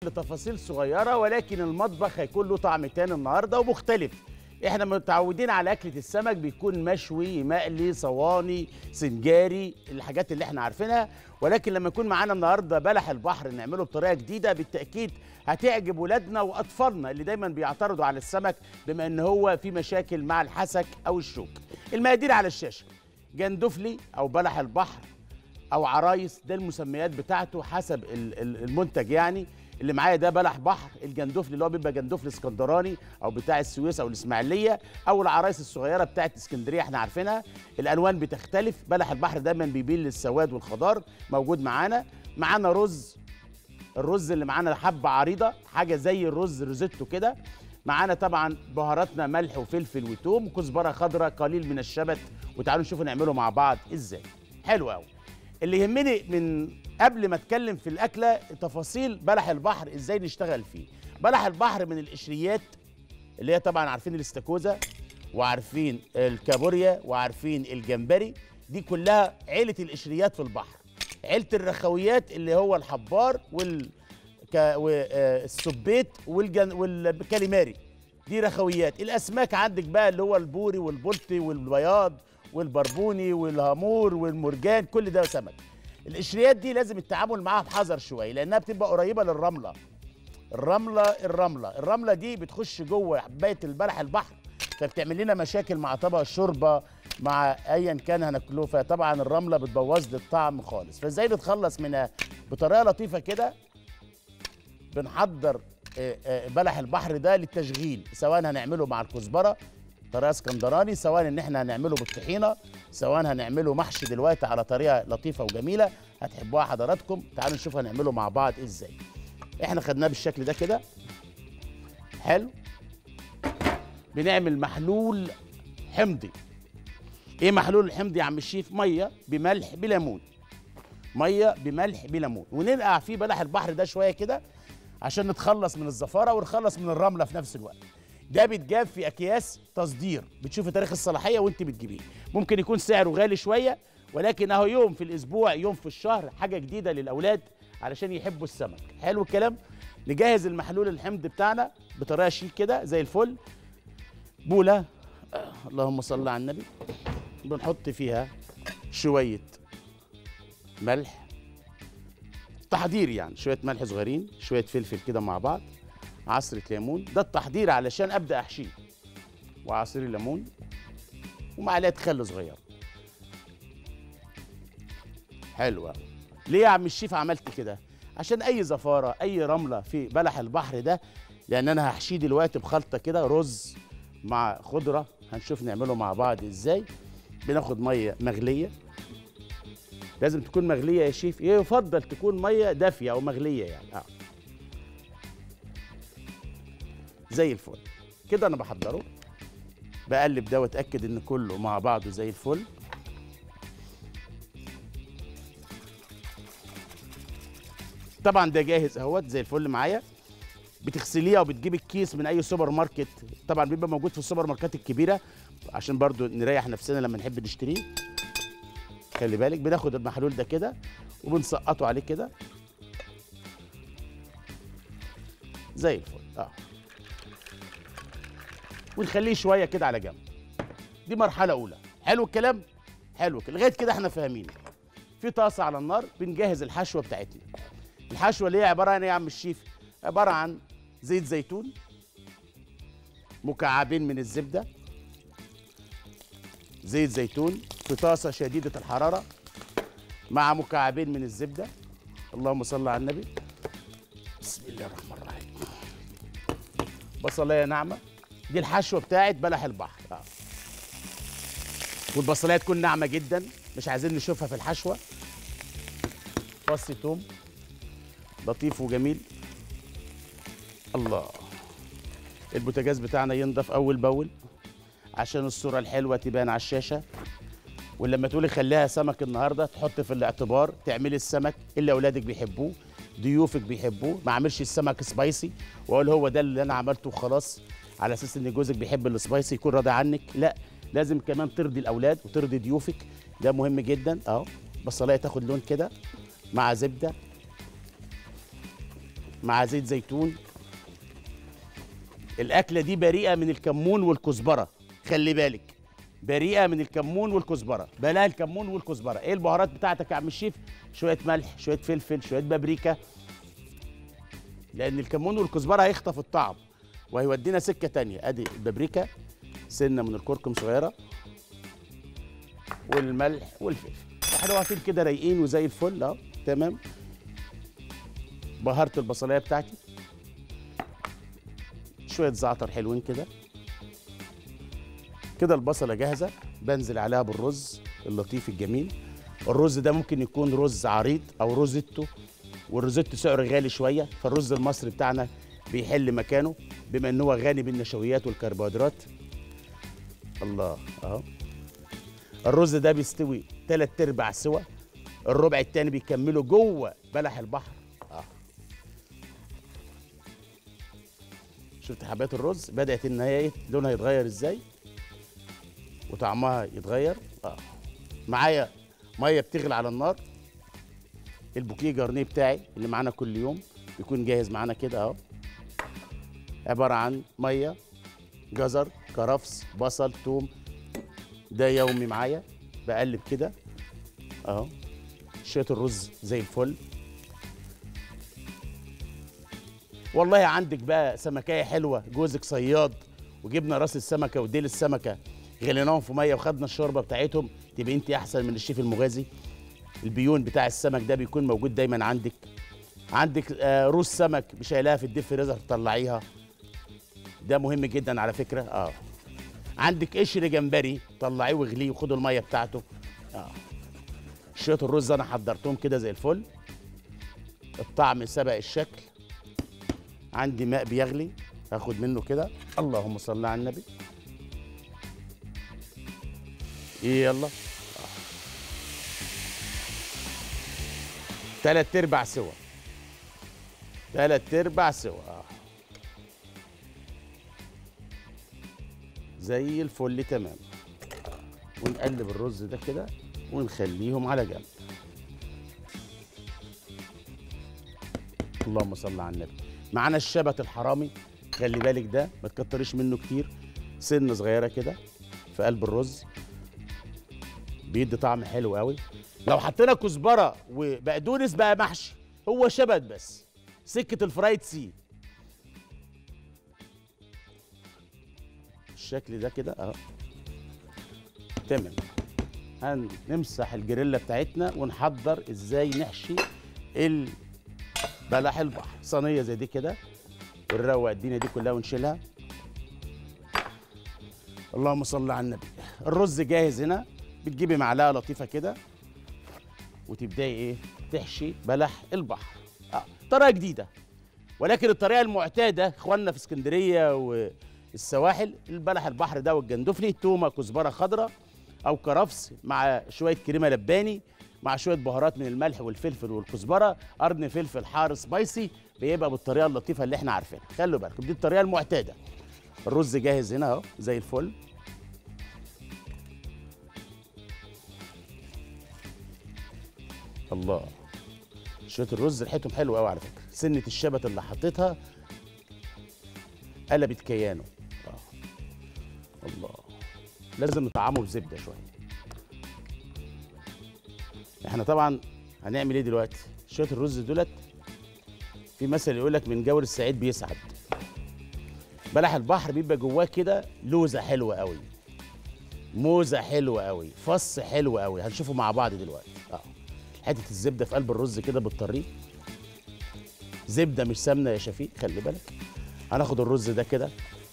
لتفاصيل صغيره ولكن المطبخ هيكون له طعم تاني النهارده ومختلف احنا متعودين على اكله السمك بيكون مشوي مقلي صواني سنجاري الحاجات اللي احنا عارفينها ولكن لما يكون معانا النهارده بلح البحر نعمله بطريقه جديده بالتاكيد هتعجب ولادنا واطفالنا اللي دايما بيعترضوا على السمك بما ان هو في مشاكل مع الحسك او الشوك المقادير على الشاشه جندفلي او بلح البحر او عرايس ده المسميات بتاعته حسب ال- ال- المنتج يعني اللي معايا ده بلح بحر الجندفلي اللي هو بيبقى جندفلي اسكندراني او بتاع السويس او الاسماعيليه او العرايس الصغيره بتاعت اسكندريه احنا عارفينها الالوان بتختلف بلح البحر دايما بيميل للسواد والخضار موجود معانا معانا رز الرز اللي معانا حبه عريضه حاجه زي الرز روزيتو كده معانا طبعا بهاراتنا ملح وفلفل وتوم وكزبره خضراء قليل من الشبت وتعالوا نشوفوا نعمله مع بعض ازاي حلو قوي اللي يهمني من قبل ما اتكلم في الاكله تفاصيل بلح البحر ازاي نشتغل فيه بلح البحر من القشريات اللي هي طبعا عارفين الاستاكوزا وعارفين الكابوريا وعارفين الجمبري دي كلها عيله القشريات في البحر عيله الرخويات اللي هو الحبار وال ك- و- آه، السبيت والجن... والكاليماري دي رخويات الاسماك عندك بقى اللي هو البوري والبلطي والبياض والبربوني والهامور والمرجان كل ده سمك القشريات دي لازم التعامل معاها بحذر شويه لانها بتبقى قريبه للرمله الرمله الرمله الرمله دي بتخش جوه حبايه البلح البحر فبتعمل لنا مشاكل مع طبق الشوربه مع ايا كان هناكله فطبعا الرمله بتبوظ لي الطعم خالص فازاي نتخلص منها بطريقه لطيفه كده بنحضر آه، آه، بلح البحر ده للتشغيل سواء هنعمله مع الكزبره طريقه اسكندراني سواء ان احنا هنعمله بالطحينه سواء هنعمله محشي دلوقتي على طريقه لطيفه وجميله هتحبوها حضراتكم تعالوا نشوف هنعمله مع بعض ازاي احنا خدناه بالشكل ده كده حلو بنعمل محلول حمضي ايه محلول الحمض يا عم الشيف ميه بملح بليمون ميه بملح بليمون وننقع فيه بلح البحر ده شويه كده عشان نتخلص من الزفاره ونخلص من الرمله في نفس الوقت ده بيتجاب في اكياس تصدير بتشوفي تاريخ الصلاحيه وانت بتجيبيه ممكن يكون سعره غالي شويه ولكن اهو يوم في الاسبوع يوم في الشهر حاجه جديده للاولاد علشان يحبوا السمك حلو الكلام نجهز المحلول الحمض بتاعنا بطريقه شيك كده زي الفل بوله آه، اللهم صل على النبي بنحط فيها شويه ملح تحضير يعني شويه ملح صغيرين شويه فلفل كده مع بعض عصره ليمون ده التحضير علشان ابدا احشيه وعصير ليمون ومعلقه خل صغيره حلوه ليه يا عم الشيف عملت كده عشان اي زفاره اي رمله في بلح البحر ده لان انا هحشيه دلوقتي بخلطه كده رز مع خضره هنشوف نعمله مع بعض ازاي بناخد ميه مغليه لازم تكون مغليه يا شيف ايه يفضل تكون ميه دافيه او مغليه يعني اه زي الفل كده انا بحضره بقلب ده واتاكد ان كله مع بعضه زي الفل طبعا ده جاهز اهوت زي الفل معايا بتغسليها وبتجيب الكيس من اي سوبر ماركت طبعا بيبقى موجود في السوبر ماركات الكبيره عشان برضو نريح نفسنا لما نحب نشتريه خلي بالك بناخد المحلول ده كده وبنسقطه عليه كده زي الفل اه ونخليه شويه كده على جنب دي مرحله اولى حلو الكلام حلو كده لغايه كده احنا فاهمين في طاسه على النار بنجهز الحشوه بتاعتنا الحشوه اللي هي عباره عن ايه يا عم الشيف عباره عن زيت زيتون مكعبين من الزبده زيت زيتون في طاسه شديده الحراره مع مكعبين من الزبده اللهم صل على النبي بسم الله الرحمن الرحيم بصلايه ناعمه دي الحشوه بتاعت بلح البحر آه. والبصلايه تكون ناعمه جدا مش عايزين نشوفها في الحشوه فص توم لطيف وجميل الله البوتاجاز بتاعنا ينضف اول باول عشان الصوره الحلوه تبان على الشاشه ولما تقولي خليها سمك النهارده تحط في الاعتبار تعملي السمك اللي اولادك بيحبوه ضيوفك بيحبوه ما اعملش السمك سبايسي واقول هو ده اللي انا عملته وخلاص على اساس ان جوزك بيحب السبايسي يكون راضي عنك لا لازم كمان ترضي الاولاد وترضي ضيوفك ده مهم جدا اهو بصلايه تاخد لون كده مع زبده مع زيت زيتون الاكله دي بريئه من الكمون والكزبره خلي بالك بريئه من الكمون والكزبره بلاها الكمون والكزبره ايه البهارات بتاعتك يا عم الشيف شويه ملح شويه فلفل شويه بابريكا لان الكمون والكزبره هيخطف الطعم وهيودينا سكه تانية ادي البابريكا سنه من الكركم صغيره والملح والفلفل احنا واقفين كده رايقين وزي الفل اهو تمام بهرت البصلايه بتاعتي شويه زعتر حلوين كده كده البصله جاهزه بنزل عليها بالرز اللطيف الجميل الرز ده ممكن يكون رز عريض او روزيتو والروزيتو سعره غالي شويه فالرز المصري بتاعنا بيحل مكانه بما ان هو غني بالنشويات والكربوهيدرات الله اهو الرز ده بيستوي تلات ارباع سوا الربع التاني بيكمله جوه بلح البحر اه شفت حبات الرز بدات ان هي ايه لونها يتغير ازاي وطعمها يتغير اه معايا ميه بتغلي على النار البوكيه جارنيه بتاعي اللي معانا كل يوم بيكون جاهز معانا كده اهو عباره عن ميه جزر كرفس بصل توم ده يومي معايا بقلب كده اهو شويه الرز زي الفل والله عندك بقى سمكايه حلوه جوزك صياد وجبنا راس السمكه وديل السمكه غليناهم في ميه وخدنا الشوربه بتاعتهم تبقى انت احسن من الشيف المغازي البيون بتاع السمك ده بيكون موجود دايما عندك عندك آه روس سمك شايلاها في الديب فريزر تطلعيها ده مهم جدا على فكره اه عندك قشر جمبري طلعيه واغليه وخدوا الميه بتاعته اه شويه الرز انا حضرتهم كده زي الفل الطعم سبق الشكل عندي ماء بيغلي هاخد منه كده اللهم صل على النبي يلا تلات ارباع سوا تلات ارباع سوا آه. زي الفل تمام ونقلب الرز ده كده ونخليهم على جنب اللهم صل على النبي معانا الشبت الحرامي خلي بالك ده ما تكتريش منه كتير سنه صغيره كده في قلب الرز بيدي طعم حلو قوي لو حطينا كزبره وبقدونس بقى محشي هو شبت بس سكه الفرايد سي الشكل ده كده اهو تمام هنمسح الجريلا بتاعتنا ونحضر ازاي نحشي البلح البحر صينيه زي دي كده ونروق الدنيا دي كلها ونشيلها اللهم صل على النبي الرز جاهز هنا بتجيبي معلقه لطيفه كده وتبداي ايه تحشي بلح البحر اه طريقه جديده ولكن الطريقه المعتاده اخواننا في اسكندريه والسواحل البلح البحر ده والجندفلي تومه كزبره خضراء او كرفس مع شويه كريمه لباني مع شويه بهارات من الملح والفلفل والكزبره قرن فلفل حار سبايسي بيبقى بالطريقه اللطيفه اللي احنا عارفينها خلوا بالكم دي الطريقه المعتاده الرز جاهز هنا اهو زي الفل الله شويه الرز ريحتهم حلوه قوي على فكره سنه الشبت اللي حطيتها قلبت كيانه آه. الله لازم نطعمه بزبده شويه احنا طبعا هنعمل ايه دلوقتي شويه الرز دولت في مثل يقول لك من جور السعيد بيسعد بلح البحر بيبقى جواه كده لوزه حلوه قوي موزه حلوه قوي فص حلو قوي هنشوفه مع بعض دلوقتي اه حته الزبده في قلب الرز كده بالطريق زبده مش سمنه يا شفيق خلي بالك هناخد الرز ده كده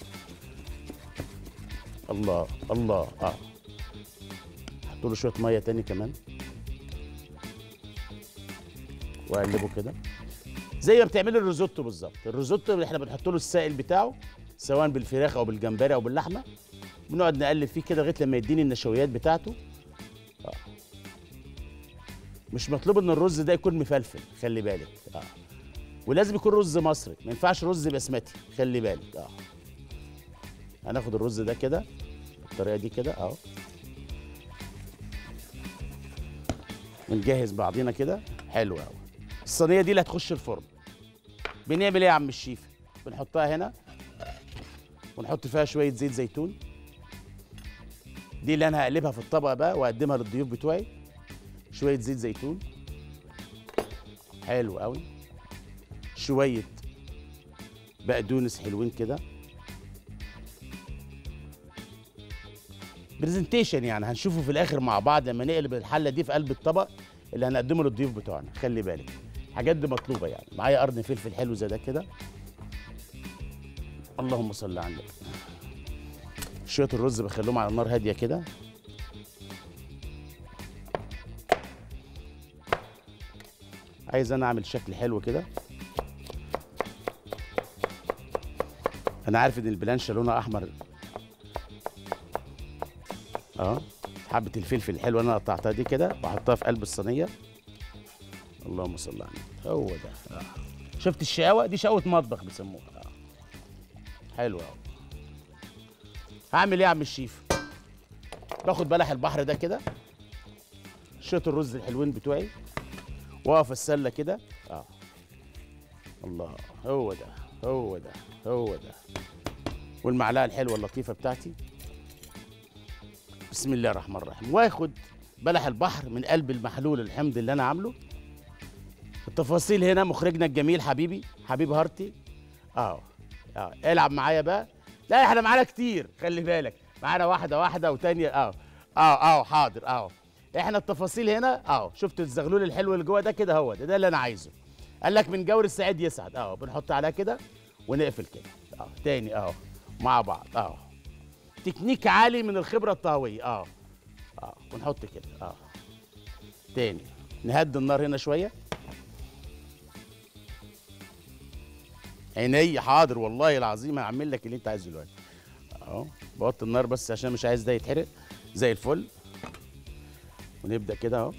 الله الله اه حط له شويه ميه تاني كمان واقلبه كده زي ما بتعملي الريزوتو بالظبط الريزوتو اللي احنا بنحط له السائل بتاعه سواء بالفراخ او بالجمبري او باللحمه بنقعد نقلب فيه كده لغايه لما يديني النشويات بتاعته آه. مش مطلوب ان الرز ده يكون مفلفل خلي بالك اه ولازم يكون رز مصري ما ينفعش رز بسمتي خلي بالك اه هناخد الرز ده كده بالطريقه دي كده اهو ونجهز بعضينا كده حلو قوي الصينيه دي اللي هتخش الفرن بنعمل ايه يا عم الشيف بنحطها هنا ونحط فيها شويه زيت زيتون دي اللي انا هقلبها في الطبق بقى واقدمها للضيوف بتوعي شويه زيت زيتون حلو قوي شويه بقدونس حلوين كده برزنتيشن يعني هنشوفه في الاخر مع بعض لما نقلب الحله دي في قلب الطبق اللي هنقدمه للضيوف بتوعنا خلي بالك الحاجات دي مطلوبه يعني معايا قرن فلفل حلو زي ده كده اللهم صل على النبي شويه الرز بخليهم على نار هاديه كده عايز انا اعمل شكل حلو كده انا عارف ان البلانشه لونها احمر اه حبه الفلفل الحلوه اللي انا قطعتها دي كده بحطها في قلب الصينيه اللهم صل على النبي هو ده آه. شفت الشقاوه دي شقاوه مطبخ بيسموها آه. حلوه قوي هعمل ايه يا عم الشيف باخد بلح البحر ده كده شويه الرز الحلوين بتوعي واقف السله كده اه الله هو ده هو ده هو ده والمعلقه الحلوه اللطيفه بتاعتي بسم الله الرحمن الرحيم واخد بلح البحر من قلب المحلول الحمض اللي انا عامله التفاصيل هنا مخرجنا الجميل حبيبي حبيب هارتي اه اه العب معايا بقى لا احنا معانا كتير خلي بالك معانا واحده واحده وتانية اه اه اه حاضر اه احنا التفاصيل هنا اه شفت الزغلول الحلو اللي جوه ده كده هو ده ده اللي انا عايزه قال لك من جور السعيد يسعد اه بنحط عليها كده ونقفل كده اه تاني اه مع بعض اه تكنيك عالي من الخبره الطهويه اه اه ونحط كده اه تاني نهدي النار هنا شويه عيني حاضر والله العظيم هعمل لك اللي انت عايزه دلوقتي اهو بوطي النار بس عشان مش عايز ده يتحرق زي الفل ونبدا كده اهو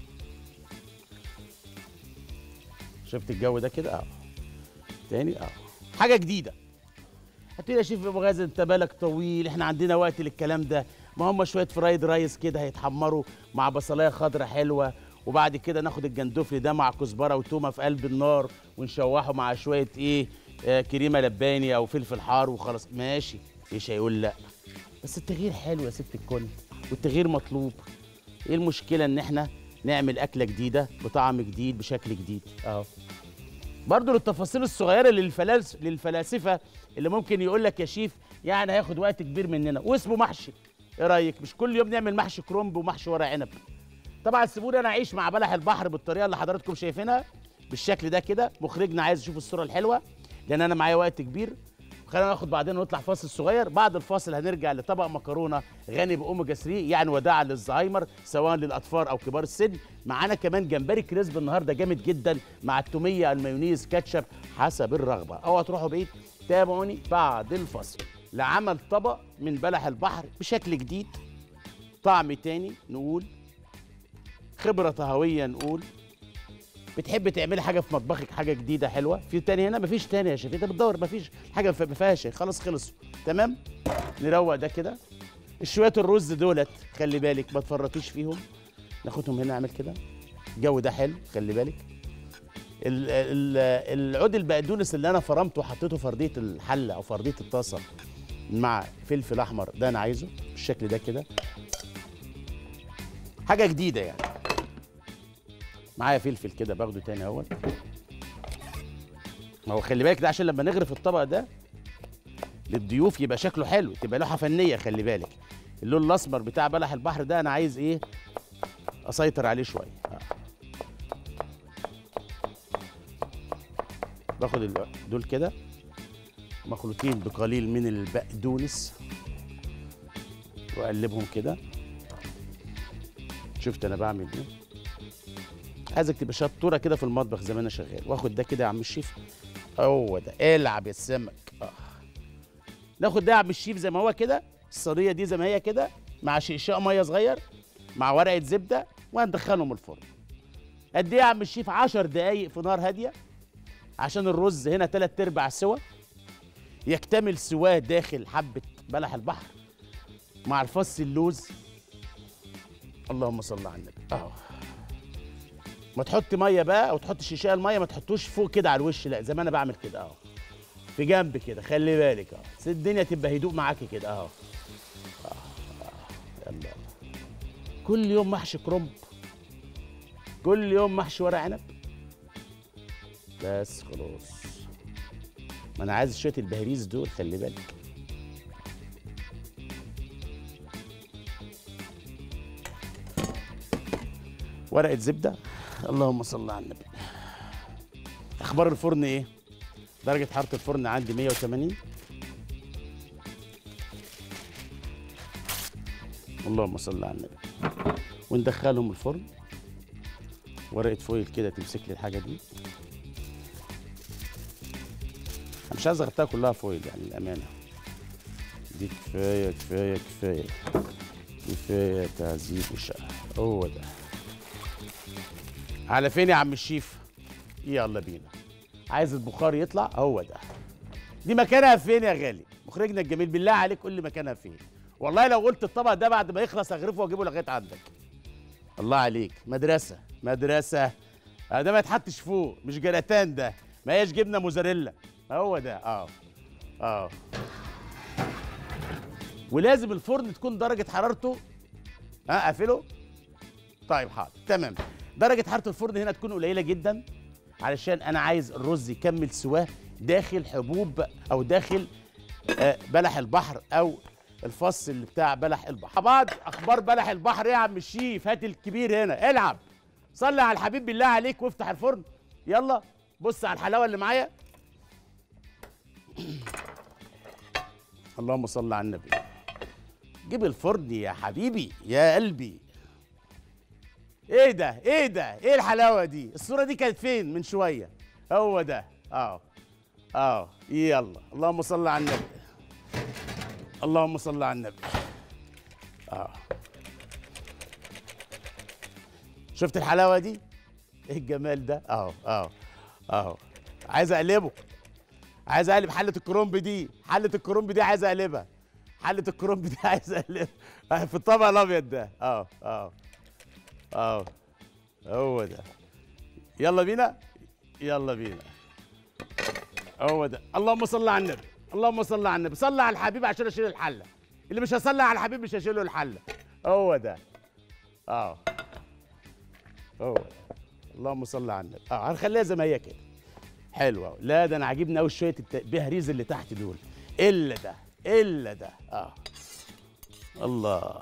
شفت الجو ده كده اهو تاني اهو حاجه جديده هتقولي يا شيف ابو غازي انت بالك طويل احنا عندنا وقت للكلام ده ما هم شويه فرايد رايس كده هيتحمروا مع بصلايه خضراء حلوه وبعد كده ناخد الجندفلي ده مع كزبره وتومه في قلب النار ونشوحه مع شويه ايه آه كريمه لباني او فلفل حار وخلاص ماشي ايش هيقول لا بس التغيير حلو يا ست الكل والتغيير مطلوب ايه المشكله ان احنا نعمل اكله جديده بطعم جديد بشكل جديد اه برضه للتفاصيل الصغيره للفلاس للفلاسفه اللي ممكن يقول لك يا شيف يعني هياخد وقت كبير مننا واسمه محشي ايه رايك مش كل يوم نعمل محشي كرنب ومحشي ورق عنب طبعا سيبوني انا اعيش مع بلح البحر بالطريقه اللي حضراتكم شايفينها بالشكل ده كده مخرجنا عايز يشوف الصوره الحلوه لان انا معايا وقت كبير خلينا ناخد بعدين ونطلع فاصل صغير بعد الفاصل هنرجع لطبق مكرونه غني باوميجا 3 يعني وداعا للزهايمر سواء للاطفال او كبار السن معانا كمان جمبري كريسب النهارده جامد جدا مع التوميه المايونيز كاتشب حسب الرغبه اوعوا تروحوا بعيد تابعوني بعد الفاصل لعمل طبق من بلح البحر بشكل جديد طعم تاني نقول خبره طهويه نقول بتحب تعملي حاجه في مطبخك حاجه جديده حلوه في تاني هنا مفيش تاني يا شيف انت بتدور مفيش حاجه ما فيهاش خلاص خلصوا تمام نروق ده كده شويه الرز دولت خلي بالك ما تفرطيش فيهم ناخدهم هنا اعمل كده الجو ده حلو خلي بالك ال- ال- العود البقدونس اللي انا فرمته وحطيته في ارضيه الحله او في ارضيه الطاسه مع فلفل احمر ده انا عايزه بالشكل ده كده حاجه جديده يعني معايا فلفل كده باخده تاني اهوت ما هو خلي بالك ده عشان لما نغرف الطبق ده للضيوف يبقى شكله حلو تبقى لوحه فنيه خلي بالك اللون الاسمر بتاع بلح البحر ده انا عايز ايه اسيطر عليه شويه آه. باخد ال- دول كده مخلوطين بقليل من البقدونس واقلبهم كده شفت انا بعمل ايه عايزك تبقى شطوره كده في المطبخ زي ما انا شغال واخد ده كده يا عم الشيف هو ده العب يا السمك آه. ناخد ده يا عم الشيف زي ما هو كده الصينيه دي زي ما هي كده مع شقشاق ميه صغير مع ورقه زبده وهندخلهم الفرن قد ايه يا عم الشيف 10 دقايق في نار هاديه عشان الرز هنا تلات ارباع سوا يكتمل سواه داخل حبه بلح البحر مع الفص اللوز اللهم صل على النبي اه ما تحط ميه بقى او تحط شيشان الميه ما تحطوش فوق كده على الوش لا زي ما انا بعمل كده اهو في جنب كده خلي بالك اهو بس الدنيا تبقى هدوء معاكي كده اهو آه، آه، يلا كل يوم محشي كرنب كل يوم محشي ورق عنب بس خلاص ما انا عايز شويه البهريز دول خلي بالك ورقه زبده اللهم صل على النبي اخبار الفرن ايه درجه حراره الفرن عندي 180 اللهم صل على النبي وندخلهم الفرن ورقه فويل كده تمسك لي الحاجه دي انا مش عايز اغطيها كلها فويل يعني الامانه دي كفايه كفايه كفايه كفايه تعذيب وشقه هو ده على فين يا عم الشيف يلا بينا عايز البخار يطلع هو ده دي مكانها فين يا غالي مخرجنا الجميل بالله عليك قول لي مكانها فين والله لو قلت الطبق ده بعد ما يخلص اغرفه واجيبه لغايه عندك الله عليك مدرسه مدرسه آه ده ما يتحطش فوق مش جلاتان ده ما هيش جبنه موزاريلا هو ده اه اه ولازم الفرن تكون درجه حرارته ها آه اقفله طيب حاضر تمام درجه حراره الفرن هنا تكون قليله جدا علشان انا عايز الرز يكمل سواه داخل حبوب او داخل آه بلح البحر او الفص اللي بتاع بلح البحر بعض اخبار بلح البحر ايه يا عم الشيف هات الكبير هنا العب صلي على الحبيب بالله عليك وافتح الفرن يلا بص على الحلاوه اللي معايا اللهم صل على النبي جيب الفرن يا حبيبي يا قلبي ايه ده ايه ده ايه الحلاوه دي الصوره دي كانت فين من شويه هو ده اه اه يلا اللهم صل على النبي اللهم صل على النبي اه شفت الحلاوه دي ايه الجمال ده اهو اهو اهو عايز اقلبه عايز اقلب حله الكرنب دي حله الكرنب دي عايز اقلبها حله الكرنب دي عايز اقلبها آه، في الطبق الابيض ده اه اه اه هو ده يلا بينا يلا بينا هو ده اللهم صل على النبي اللهم صل على النبي صل على الحبيب عشان اشيل الحله اللي مش هصلي على الحبيب مش هشيله الحله هو ده اه هو ده اللهم صل على النبي اه هنخليها زي ما هي كده حلوه لا ده انا عاجبني قوي شويه البهريز اللي تحت دول الا ده الا ده اه الله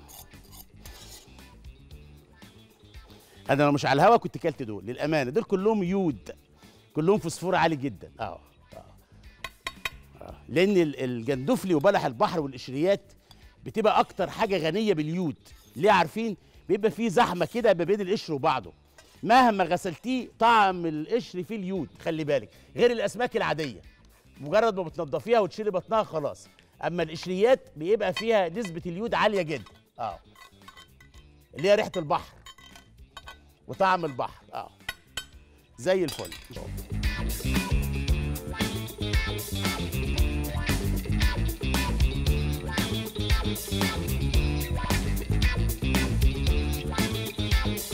انا لو مش على الهوا كنت كلت دول للامانه دول كلهم يود كلهم فوسفور عالي جدا اه اه, آه. لان ال- الجندفلي وبلح البحر والقشريات بتبقى اكتر حاجه غنيه باليود ليه عارفين بيبقى فيه زحمه كده ما بين القشر وبعضه مهما غسلتيه طعم القشر فيه اليود خلي بالك غير الاسماك العاديه مجرد ما بتنضفيها وتشيلي بطنها خلاص اما القشريات بيبقى فيها نسبه اليود عاليه جدا اه اللي هي ريحه البحر وطعم البحر اه زي الفل